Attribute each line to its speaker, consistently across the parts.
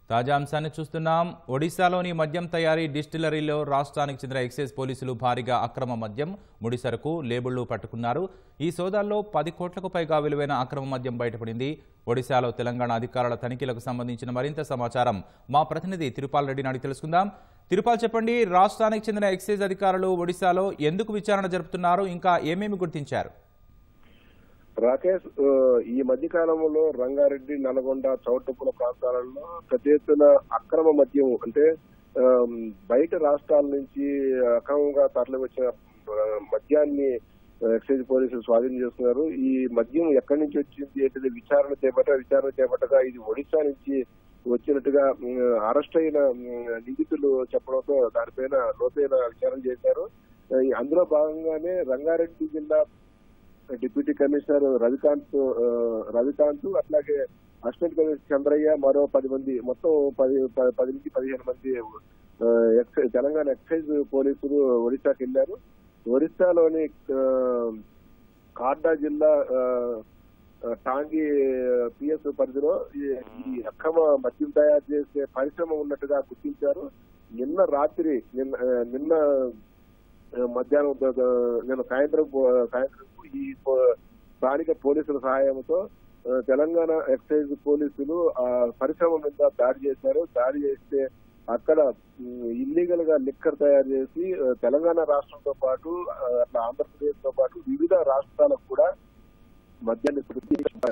Speaker 1: తాజా అంశాన్ని చూస్తున్నాం ఒడిశాలోని మద్యం తయారీ డిస్టిలరీలో రాష్ట్రానికి చెందిన ఎక్సైజ్ పోలీసులు భారీగా అక్రమ మద్యం ముడి సరుకు లేబుళ్లు పట్టుకున్నారు ఈ సోదాల్లో పది కోట్లకు పైగా విలువైన అక్రమ మద్యం బయటపడింది ఒడిశాలో తెలంగాణ అధికారుల తనిఖీలకు సంబంధించిన మరింత సమాచారం మా ప్రతినిధి తిరుపాల్ రెడ్డిని అడిగి తెలుసుకుందాం తిరుపాల్ చెప్పండి రాష్ట్రానికి చెందిన ఎక్సైజ్ అధికారులు ఒడిశాలో ఎందుకు విచారణ జరుపుతున్నారు ఇంకా ఏమేమి గుర్తించారు
Speaker 2: రాకేష్ ఆ, ఈ మధ్య కాలంలో రంగారెడ్డి నల్గొండ చౌటుప్పుల ప్రాంతాలలో పెద్ద ఎత్తున అక్రమ మద్యం అంటే ఆ, బయట రాష్ట్రాల నుంచి అక్రమంగా తరలి వచ్చిన ఆ, మద్యాన్ని ఎక్సైజ్ పోలీసులు స్వాధీనం చేస్తున్నారు ఈ మద్యం ఎక్కడి నుంచి వచ్చింది ఏంటిది విచారణ చేపట్ట విచారణ చేపట్టగా ఇది ఒడిశా నుంచి వచ్చినట్టుగా ఉమ్, అరెస్ట్ అయిన ఉమ్, నిందితులు చెప్పడంతో దానిపైన లోతైన విచారణ చేశారు ఆ, ఈ అందులో భాగంగానే రంగారెడ్డి జిల్లా డిప్యూటీ కమిషనర్ రవికాంత్ ఆ, రవికాంత్ అట్లాగే అసిస్టెంట్ కమిషనర్ చంద్రయ్య మరో పది మంది మొత్తం పది ప- పది నుంచి పదిహేను మంది ఆ, ఎక్సైజ్ తెలంగాణ ఎక్సైజ్ పోలీసులు ఒడిశాకి వెళ్లారు ఒడిశాలోని ఆ, కార్డా జిల్లా ఆ, ఆ, టాంగి పిఎస్ పరిధిలో ఈ- ఈ అక్రమ మద్యం తయారు చేసే పరిశ్రమ ఉన్నట్టుగా గుర్తించారు నిన్న రాత్రి నిన్న ఆ, నిన్న ఆ, మధ్యాహ్నం ద- ద- నేను సాయంత్రం పో- సాయంత్రం ఈ పో- స్థానిక పోలీసుల సహాయంతో ఆ, తెలంగాణ ఎక్సైజ్ పోలీసులు ఆ పరిశ్రమ మీద దాడి చేశారు దాడి చేస్తే అక్కడ ఇల్లీగల్ గా లిక్కర్ తయారు చేసి ఆ, తెలంగాణ రాష్ట్రంతో పాటు ఆ, అట్లా ఆంధ్రప్రదేశ్ తో పాటు వివిధ రాష్ట్రాలకు కూడా మద్యాన్ని శుద్ధి ఆ,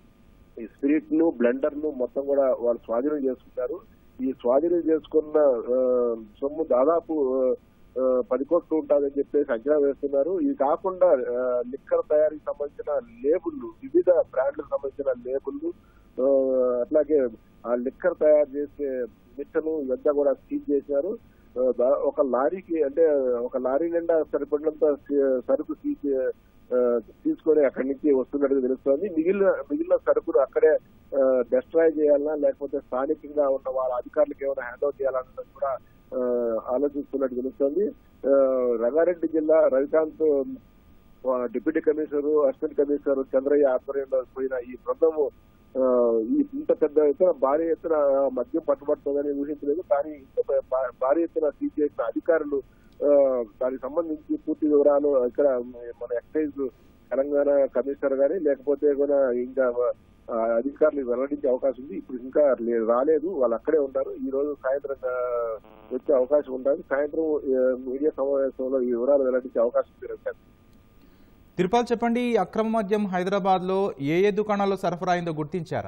Speaker 2: ఈ స్పిరిట్ ను బ్లెండర్ ను మొత్తం కూడా వాళ్ళు స్వాధీనం చేసుకున్నారు ఈ స్వాధీనం చేసుకున్న ఆ, సొమ్ము దాదాపు ఆ, పది కోట్లు ఉంటుందని చెప్పేసి అంచనా వేస్తున్నారు ఇది కాకుండా ఆ, లిక్కర్ తయారీకి సంబంధించిన లేబుల్లు వివిధ బ్రాండ్లకు సంబంధించిన లేబుల్లు ఆ, అట్లాగే ఆ లిక్కర్ తయారు చేసే మిట్టను ఇదంతా కూడా సీజ్ చేశారు ఆ, దా- ఒక లారీకి అంటే ఒక లారీ నిండా సరిపడినంత సీ- సరుకు సీజ్ ఆ, తీసుకొని అక్కడి నుంచి వస్తున్నట్టుగా తెలుస్తోంది మిగిలిన మిగిలిన సరుకులు అక్కడే డెస్ట్రాయ్ చేయాలన్నా లేకపోతే స్థానికంగా ఉన్న వాళ్ళ అధికారులకు ఏమైనా హ్యాండ్ ఓవర్ చేయాలన్నది కూడా ఆ, ఆలోచిస్తున్నట్టు తెలుస్తోంది ఆ, రంగారెడ్డి జిల్లా రవికాంత్ ఆ, deputy commissioner assistant commissioner Chandraiah ఆధ్వర్యంలో పోయిన ఈ బృందము ఆ, ఈ ఇంత పెద్ద ఎత్తున భారీ ఎత్తున మద్యం పట్టుబడుతుందని ఊహించలేదు కానీ ఇంత భా- భారీ ఎత్తున సీజ్ చేసిన అధికారులు ఆ, దానికి సంబంధించి పూర్తి వివరాలు ఇక్కడ మన ఎక్సైజ్ తెలంగాణ కమిషనర్ గానీ లేకపోతే కూడా ఇంకా ఆ, అధికారులు వెల్లడించే అవకాశం ఉంది ఇప్పుడు ఇంకా లే- రాలేదు వాళ్ళు అక్కడే ఉన్నారు ఈ రోజు సాయంత్రం ఆ, వచ్చే అవకాశం ఉండాలి సాయంత్రం ఆ, మీడియా సమావేశంలో ఈ వివరాలు వెల్లడించే అవకాశం ఉంది
Speaker 1: తిరుపాల్ చెప్పండి ఈ అక్రమ మద్యం హైదరాబాద్లో ఏ ఏ దుకాణాల్లో సరఫరా అయిందో గుర్తించారా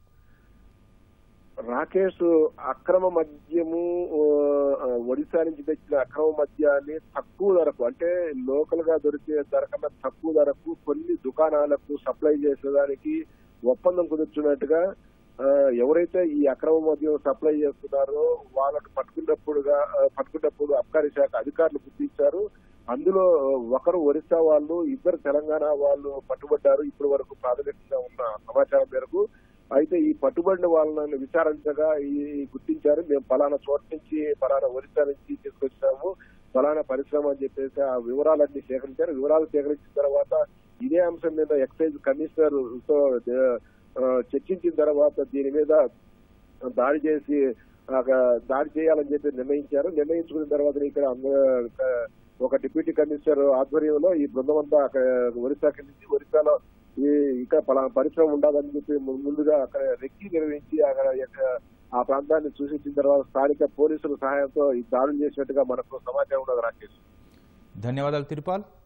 Speaker 2: రాకేష్ అక్రమ మద్యము ఆ, ఒడిశా నుంచి తెచ్చిన అక్రమ మద్యాన్ని తక్కువ ధరకు అంటే లోకల్ గా దొరికే ధర కన్నా తక్కువ ధరకు కొన్ని దుకాణాలకు సప్లై చేసేదానికి ఒప్పందం కుదుర్చున్నట్టుగా ఆ, ఎవరైతే ఈ అక్రమ మద్యం సప్లై చేస్తున్నారో వాళ్ళకు పట్టుకున్నప్పుడుగా ఆ, పట్టుకున్నప్పుడు అబ్కారీ శాఖ అధికారులు గుర్తించారు అందులో ఒకరు ఒరిస్సా వాళ్ళు ఇద్దరు తెలంగాణ వాళ్ళు పట్టుబడ్డారు ఇప్పటి వరకు ప్రాథమికంగా ఉన్న సమాచారం మేరకు అయితే ఈ పట్టుబడిన వాళ్ళని విచారించగా ఈ గుర్తించారు మేము పలానా చోట నుంచి పలానా ఒరిస్సా నుంచి తీసుకొచ్చినాము పలానా పరిశ్రమ అని చెప్పేసి ఆ వివరాలన్నీ సేకరించారు వివరాలు సేకరించిన తర్వాత ఇదే అంశం మీద ఎక్సైజ్ కమిషనర్ తో ఆ, చర్చించిన తర్వాత దీని మీద దాడి చేసి ఆ, దాడి చేయాలని చెప్పి నిర్ణయించారు నిర్ణయించుకున్న తర్వాత ఇక్కడ అంద- ఒక డిప్యూటీ కమిషనర్ ఆధ్వర్యంలో ఈ బృందం అంతా అక్కడ ఒరిస్సాకి నుంచి ఒరిస్సాలో ఈ ఇక్కడ పలానా పరిశ్రమ ఉండాలని చెప్పి ము- ముందుగా అక్కడ రెక్కి నిర్వహించి అక్కడ ఎక్క- ఆ ప్రాంతాన్ని సూచించిన తర్వాత స్థానిక పోలీసుల సహాయంతో ఈ దాడులు చేసినట్టుగా మనకు సమాచారం ఉన్నది రాకేష్
Speaker 1: ధన్యవాదాలు తిరుపాల్